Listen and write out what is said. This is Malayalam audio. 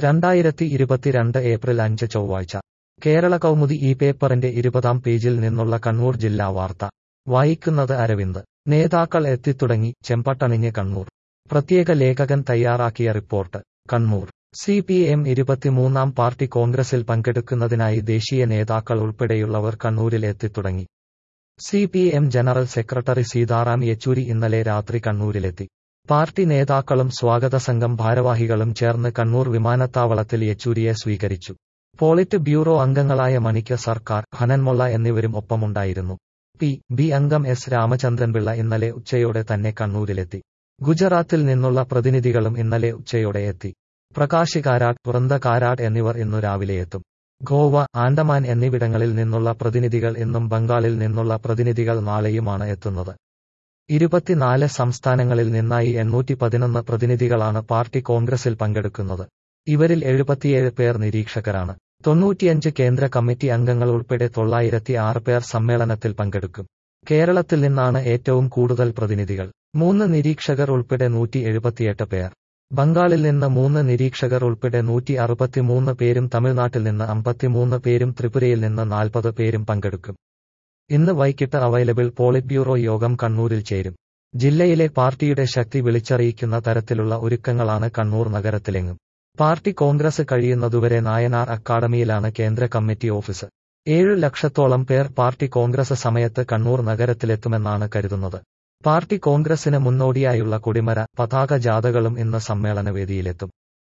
രണ്ടായിരത്തി ഇരുപത്തിരണ്ട് ഏപ്രിൽ അഞ്ച് ചൊവ്വാഴ്ച കേരള കൗമുദി ഈ പേപ്പറിന്റെ ഇരുപതാം പേജിൽ നിന്നുള്ള കണ്ണൂർ ജില്ലാ വാർത്ത വായിക്കുന്നത് അരവിന്ദ് നേതാക്കൾ എത്തിത്തുടങ്ങി ചെമ്പട്ടണിഞ്ഞ് കണ്ണൂർ പ്രത്യേക ലേഖകൻ തയ്യാറാക്കിയ report Kannur C P M ഇരുപത്തിമൂന്നാം പാർട്ടി കോൺഗ്രസിൽ പങ്കെടുക്കുന്നതിനായി ദേശീയ നേതാക്കൾ ഉൾപ്പെടെയുള്ളവർ കണ്ണൂരിൽ എത്തിത്തുടങ്ങി C P M general secretary Sitaram Yechury ഇന്നലെ രാത്രി കണ്ണൂരിലെത്തി പാർട്ടി നേതാക്കളും സ്വാഗത സംഘം ഭാരവാഹികളും ചേർന്ന് കണ്ണൂർ വിമാനത്താവളത്തിൽ യെച്ചൂരിയെ സ്വീകരിച്ചു പോളിറ്റ് ബ്യൂറോ അംഗങ്ങളായ മണിക്ക് സർക്കാർ ഹനൻമൊള്ള എന്നിവരും ഒപ്പമുണ്ടായിരുന്നു പി ബി അംഗം എസ് രാമചന്ദ്രൻപിള്ള ഇന്നലെ ഉച്ചയോടെ തന്നെ കണ്ണൂരിലെത്തി ഗുജറാത്തിൽ നിന്നുള്ള പ്രതിനിധികളും ഇന്നലെ ഉച്ചയോടെ എത്തി പ്രകാശ് കാരാട്ട് വൃന്ദ കാരാട്ട് എന്നിവർ ഇന്നു രാവിലെ എത്തും ഗോവ ആൻഡമാൻ എന്നിവിടങ്ങളിൽ നിന്നുള്ള പ്രതിനിധികൾ ഇന്നും ബംഗാളിൽ നിന്നുള്ള പ്രതിനിധികൾ നാളെയുമാണ് എത്തുന്നത് ഇരുപത്തിനാല് സംസ്ഥാനങ്ങളിൽ നിന്നായി എണ്ണൂറ്റി പതിനൊന്ന് പ്രതിനിധികളാണ് പാർട്ടി കോൺഗ്രസിൽ പങ്കെടുക്കുന്നത് ഇവരിൽ എഴുപത്തിയേഴ് പേർ നിരീക്ഷകരാണ് തൊണ്ണൂറ്റിയഞ്ച് കേന്ദ്ര കമ്മിറ്റി അംഗങ്ങൾ ഉൾപ്പെടെ തൊള്ളായിരത്തി ആറ് പേർ സമ്മേളനത്തിൽ പങ്കെടുക്കും കേരളത്തിൽ നിന്നാണ് ഏറ്റവും കൂടുതൽ പ്രതിനിധികൾ മൂന്ന് നിരീക്ഷകർ ഉൾപ്പെടെ നൂറ്റി എഴുപത്തിയെട്ട് പേർ ബംഗാളിൽ നിന്ന് മൂന്ന് നിരീക്ഷകർ ഉൾപ്പെടെ നൂറ്റി അറുപത്തിമൂന്ന് പേരും തമിഴ്നാട്ടിൽ നിന്ന് അമ്പത്തിമൂന്ന് പേരും ത്രിപുരയിൽ നിന്ന് നാൽപ്പത് പേരും പങ്കെടുക്കും ഇന്ന് വൈകിട്ട് അവൈലബിൾ പോളിറ്റ് ബ്യൂറോ യോഗം കണ്ണൂരിൽ ചേരും ജില്ലയിലെ പാർട്ടിയുടെ ശക്തി വിളിച്ചറിയിക്കുന്ന തരത്തിലുള്ള ഒരുക്കങ്ങളാണ് കണ്ണൂർ നഗരത്തിലെങ്ങും പാർട്ടി കോൺഗ്രസ് കഴിയുന്നതുവരെ നായനാർ അക്കാദമിയിലാണ് കേന്ദ്ര കമ്മിറ്റി ഓഫീസ് ഏഴു ലക്ഷത്തോളം പേർ പാർട്ടി കോൺഗ്രസ് സമയത്ത് കണ്ണൂർ നഗരത്തിലെത്തുമെന്നാണ് കരുതുന്നത് പാർട്ടി കോൺഗ്രസിന് മുന്നോടിയായുള്ള കൊടിമര പതാക ജാഥകളും ഇന്ന് സമ്മേളനവേദിയിലെത്തും